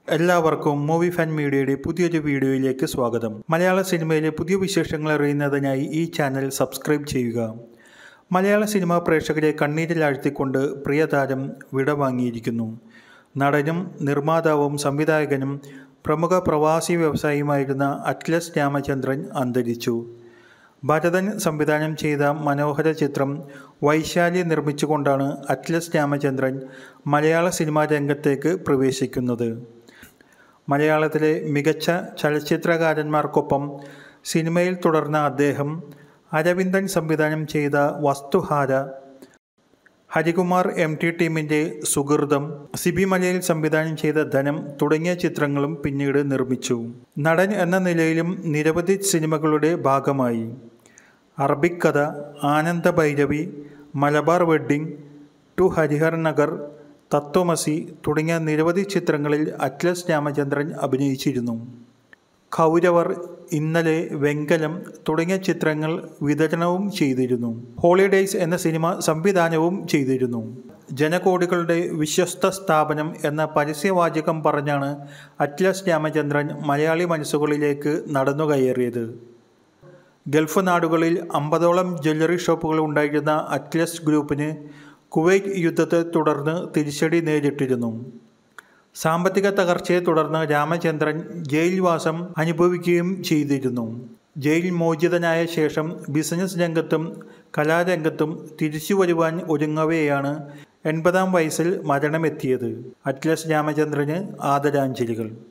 എല്ലാവർക്കും movie fan മീഡിയയുടെ പുതിയൊരു വീഡിയോയിലേക്ക് സ്വാഗതം മലയാള സിനിമയിലെ പുതിയ വിശേഷങ്ങൾ അറിയുന്നതിനായി ഈ ചാനൽ സബ്സ്ക്രൈബ് ചെയ്യുക മലയാള സിനിമാ പ്രേക്ഷകരെ കണ്ണീരിലാഴ്ത്തിക്കൊണ്ട് പ്രിയതാരം വിടവാങ്ങിയിരിക്കുന്നു നടനും നിർമ്മാതാവും സംവിധായകനും പ്രമുഖ പ്രവാസി വ്യവസായിയുമായിരുന്ന അറ്റ്ലസ് രാമചന്ദ്രൻ അന്തരിച്ചു ഭരതൻ സംവിധാനം ചെയ്ത മനോഹര ചിത്രം വൈശാലി നിർമ്മിച്ചുകൊണ്ടാണ് അറ്റ്ലസ് രാമചന്ദ്രൻ മലയാള സിനിമാ രംഗത്തേക്ക് പ്രവേശിക്കുന്നത് മലയാളത്തിലെ മികച്ച ചലച്ചിത്രകാരന്മാർക്കൊപ്പം സിനിമയിൽ തുടർന്ന അദ്ദേഹം അരവിന്ദൻ സംവിധാനം ചെയ്ത വസ്തുഹാര ഹരികുമാർ എം ടി ടീമിൻ്റെ സുഹൃതം സിബി മലയിൽ സംവിധാനം ചെയ്ത ധനം തുടങ്ങിയ ചിത്രങ്ങളും പിന്നീട് നിർമ്മിച്ചു നടൻ എന്ന നിലയിലും നിരവധി സിനിമകളുടെ ഭാഗമായി Arabic Katha Ananda Bhairavi Malabar wedding two Harihar Nagar Thathwamasi തുടങ്ങിയ നിരവധി ചിത്രങ്ങളിൽ അറ്റ്ലസ് രാമചന്ദ്രൻ അഭിനയിച്ചിരുന്നു കൗരവർ ഇന്നലെ വെങ്കലം തുടങ്ങിയ ചിത്രങ്ങൾ വിതരണവും ചെയ്തിരുന്നു ഹോളിഡേയ്സ് എന്ന സിനിമ സംവിധാനവും ചെയ്തിരുന്നു ജനകോടികളുടെ വിശ്വസ്ത സ്ഥാപനം എന്ന പരസ്യവാചകം പറഞ്ഞാണ് അറ്റ്ലസ് രാമചന്ദ്രൻ മലയാളി മനസ്സുകളിലേക്ക് നടന്നുകയറിയത് ഗൾഫ് നാടുകളിൽ അമ്പതോളം ജ്വല്ലറി ഷോപ്പുകൾ ഉണ്ടായിരുന്ന അറ്റ്ലസ് ഗ്രൂപ്പിന് കുവൈറ്റ് യുദ്ധത്തെ തുടർന്ന് തിരിച്ചടി നേരിട്ടിരുന്നു സാമ്പത്തിക തകർച്ചയെ തുടർന്ന് രാമചന്ദ്രൻ ജയിൽവാസം അനുഭവിക്കുകയും ചെയ്തിരുന്നു ജയിൽ മോചിതനായ ശേഷം ബിസിനസ് രംഗത്തും കലാരംഗത്തും തിരിച്ചു വരുവാൻ ഒരുങ്ങവെയാണ് എൺപതാം വയസ്സിൽ മരണമെത്തിയത് അറ്റ്ലസ് രാമചന്ദ്രന് ആദരാഞ്ജലികൾ